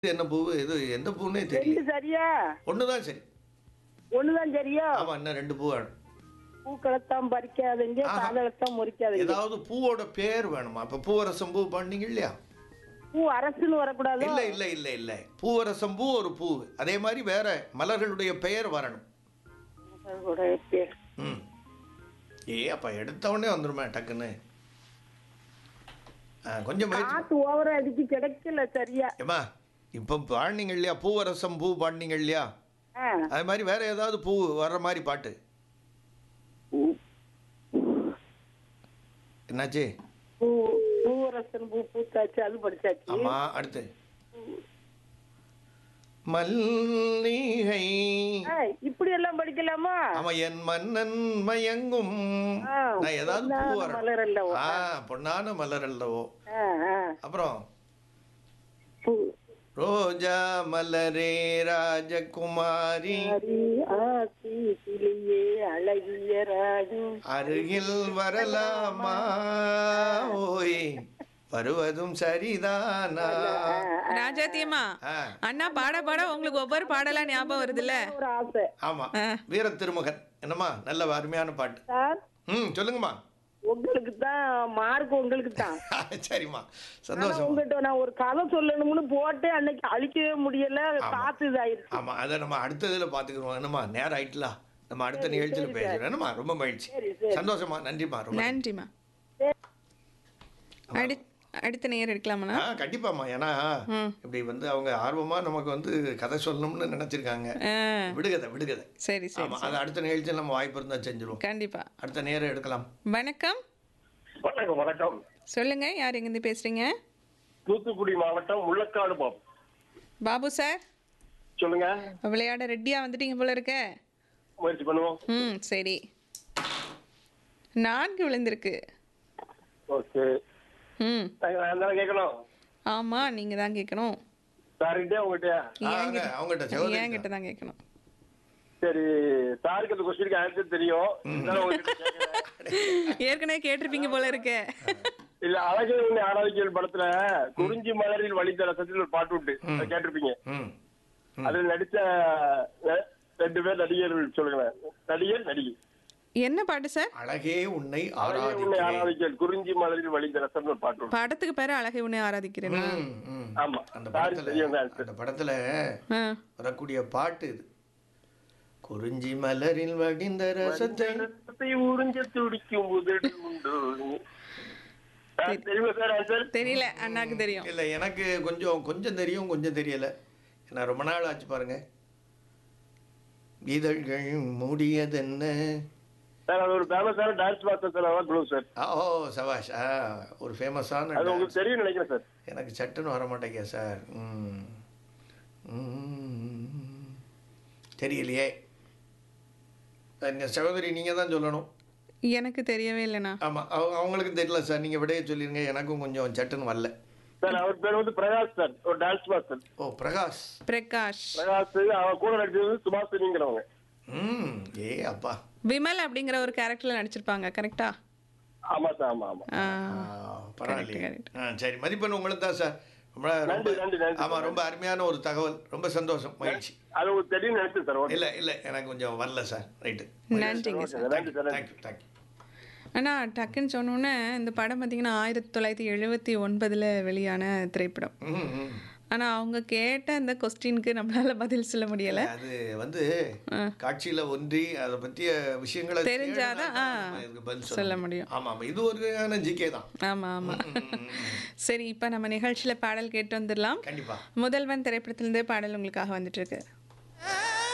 என்ன பூவு இது எந்த பூன்னே தெரியல ரெண்டு சரியா ஒண்ணுதான் சரி ஒண்ணுதான் சரியா ஆமா இன்னும் ரெண்டு பூ வேணும் பூக்களைத்தான் பறிக்காதீங்க ஆஹா. காதலத்தான் முறிக்காதீங்க ஏதாவது பூவோட பேர் வேணுமா இப்ப பூவரசம் பூ பண்ணீங்க இல்லையா பூ அரசுன்னு வரக்கூடாது இல்ல இல்ல இல்ல இல்ல பூவரசம் பூ ஒரு பூ அதே மாதிரி வேற மலர்களுடைய பெயர் வரணும் ம் ஏ அப்ப எடுத்த உடனே வந்துருமே டக்குன்னு ஆ, கொஞ்சம் முயற்சி காத்து ஓவரா அடிச்சு கிடைக்கல சரியா ஏமா இப்போ பாடினீங்க இல்லையா பூவரசம் பூ பாடினீங்க இல்லையா ஆ. அது மாதிரி வேற ஏதாவது பூ வர்ற மாதிரி பாட்டு என்னாச்சு பூ பூவரசன் பூ பூத்தாச்சு அது படிச்சாச்சு ஆமா அடுத்து மல்லிகை ஏய், இப்படி எல்லாம் படிக்கலாமா ஆமா என் மன்னன் மயங்கும் ஆ, நான் ஏதாவது பூ பொன்னான வரணும் மலர் அல்லவோ. ஆ பொன்னான மலர் அல்லவோ ஆ, ஆ. அப்புறம் பூ ரோஜா மலரே ராஜகுமாரி ஹரி ஆசி கிளியே அழகிய ராஜு அருகில் வரலாமா ஓய் வருவதும் சரிதானா ராஜாத்தியம்மா ஆ, அண்ணா பாட பாட உங்களுக்கு ஒவ்வொரு பாடலா ஞாபகம் வருதுல்ல ஒரு ஆசை ஆமா வீர திருமகன் என்னம்மா நல்ல அருமையான பாட்டு சார் ம் சொல்லுங்கம்மா உங்களுக்கு தான் மார்க் உங்களுக்கு தான் சரிம்மா ஆனா சந்தோஷம் உங்ககிட்ட நான் ஒரு கதை சொல்லணும்னு போட்டு அன்னைக்கு அழிக்கவே முடியல காத்து இதாயிருச்சு ஆமா அதை நம்ம அடுத்ததுல பாத்துக்கிறோம் என்னம்மா நேரம் ஆயிட்டலாம் நம்ம அடுத்த நிகழ்ச்சியில் பேசுறோம் என்னம்மா ரொம்ப மகிழ்ச்சி சரி, சரி. சந்தோஷமா நன்றிம்மா ரொம்ப நன்றிம்மா அடி அடுத்த நேரம் எடுக்கலாமா ஆ கண்டிப்பாம்மா ஏன்னா ம். இப்படி வந்து அவங்க ஆர்வமா நமக்கு வந்து கதை சொல்லணும்னு நினைச்சிருக்காங்க ஆ, விடுகதை விடுகதை சரி சரி ஆமா அது அடுத்த நிகழ்ச்சியில் நம்ம வாய்ப்பு இருந்தா செஞ்சிருவோம் கண்டிப்பா அடுத்த நேரம் எடுக்கலாம் வணக்கம் வணக்கம் வணக்கம் சொல்லுங்க யார் எங்கேருந்து பேசுறீங்க தூத்துக்குடி மாவட்டம் முள்ளக்காடு பாப் பாபு சார் சொல்லுங்க விளையாட ரெடியா வந்துட்டீங்க போல இருக்க முயற்சி பண்ணுவோம் ம் சரி நான்கு விழுந்திருக்கு ஓகே ம் நான் தானே கேட்கணும் ஆமா நீங்க தான் கேட்கணும் சார்கிட்டே உங்ககிட்ட அவங்க அவங்ககிட்ட சகோதரி என்கிட்ட தான் கேட்கணும் சரி சாருக்கு அந்த கொஸ்டினுக்கு ஆன்சர் தெரியும் இருந்தாலும் உங்ககிட்ட கேட்கிறேன். ஏற்கனவே கேட்டிருப்பீங்க போல இருக்க இல்ல அழகே உன்னை ஆராய்ச்சியல் படத்துல குறிஞ்சி மலரில் வழித்தர சத்தியில் ஒரு பாட்டு உண்டு அதை கேட்டிருப்பீங்க ம் அதுல நடிச்ச ரெ- ரெண்டு பேர் நடிகர்கள் சொல்லுங்களேன் நடிகர் நடிகை என்ன பாட்டு சார் அழகே உன்னை அழகே உன்னை ஆராதிக்கிறேன் ஆராய்ச்சியல் குறிஞ்சி மலரில் வழித்தர சத்தியில் ஒரு பாட்டு உண்டு படத்துக்கு பேரு அழகை உன்னை ஆராதிக்கிறேனா ம், ம். ஆமா அந்த சாருக்கு படத்துல தெரியும் ஆன்சர் அந்த படத்துல ஆ, வரக்கூடிய பாட்டு இது குறிஞ்சி மலரில் வடிந்த ரசத்தை ரத்தத்தை உறிஞ்ச துடிக்கும் உதடு உண்டு ஆ, தெரியுமா சார் ஆன்சர் தெரியல அண்ணாக்கு தெரியும் இல்ல எனக்கு கொஞ்சம் கொஞ்சம் தெரியும் கொஞ்சம் தெரியல ஏன்னா ரொம்ப நாள் ஆச்சு பாருங்க இதழ்கள் மூடியதென்ன சார் அது ஒரு ஃபேமஸான டான்ஸ் மாஸ்டர் சார் அதான் குழு சார் ஆ, ஓ சபாஷ் ஆ ஒரு ஃபேமஸான அது உங்களுக்கு தெரியும் நினைக்கிறேன் சார் எனக்கு சட்டுன்னு வர மாட்டேங்க சார் ம். ம். தெரியலையே இந்த சகோதரி நீங்கள் தான் சொல்லணும் எனக்கு தெரியவே இல்லைண்ணா ஆமாம் அவங்க அவங்களுக்கு தெரியல சார் நீங்கள் விடையே சொல்லிடுங்க எனக்கும் கொஞ்சம் சட்டுன்னு வரல சார் அவர் பேர் வந்து பிரகாஷ் சார் ஒரு டான்ஸ் மாஸ்டர் ஓ பிரகாஷ் பிரகாஷ் பிரகாஷ் அவன் கூட நடிச்சது வந்து சுபாஷினிங்கிறவங்க ம் ஏ அப்பா விமல் அப்படிங்கிற ஒரு கேரக்டர்ல நடிச்சிருப்பாங்க கரெக்டா ஆமா சார் ஆமா ஆமா ஆ, ஆ, பரவாயில்லையே correct. ஆ சரி மதிப்பெண் உங்களுக்கு தான் சார் ரொம்ப ரொம்ப நன்றி, நன்றி, நன்றி. ஆமாம் ரொம்ப அருமையான ஒரு தகவல் ரொம்ப சந்தோஷம் மகிழ்ச்சி அது உங்களுக்கு தெரியும் நினைச்சேன் சார் ஓகே இல்லை இல்லை எனக்கு கொஞ்சம் வரல சார் ரைட்டு நன்றிங்க சார் நன்றி சார் நன்றி தேங்க்யூ தேங்க்யூ அண்ணா டக்குன்னு சொன்னோன்னே இந்த படம் பார்த்தீங்கன்னா ஆயிரத்தி தொள்ளாயிரத்தி எழுபத்தி ஒன்பதில் வெளியான திரைப்படம் ம் ம் ஆனால் அவங்க கேட்ட அந்த கொஸ்டினுக்கு நம்மளால பதில் சொல்ல முடியலை அது வந்து காட்சியில ஒன்றி அதை பத்திய விஷயங்களை தெரிஞ்சாதான், தேடினா ஆ, தான் நம்ம இதுக்கு பதில் சொல்ல முடியும். ஆமா ஆமா இது ஒரு வகையான ஜிகே தான் ஆமாம் ஆமாம் சரி இப்போ நம்ம நிகழ்ச்சியில் பாடல் கேட்டு வந்துடலாம் கண்டிப்பா முதல்வன் திரைப்படத்திலிருந்து பாடல் உங்களுக்காக வந்துட்டு இருக்கு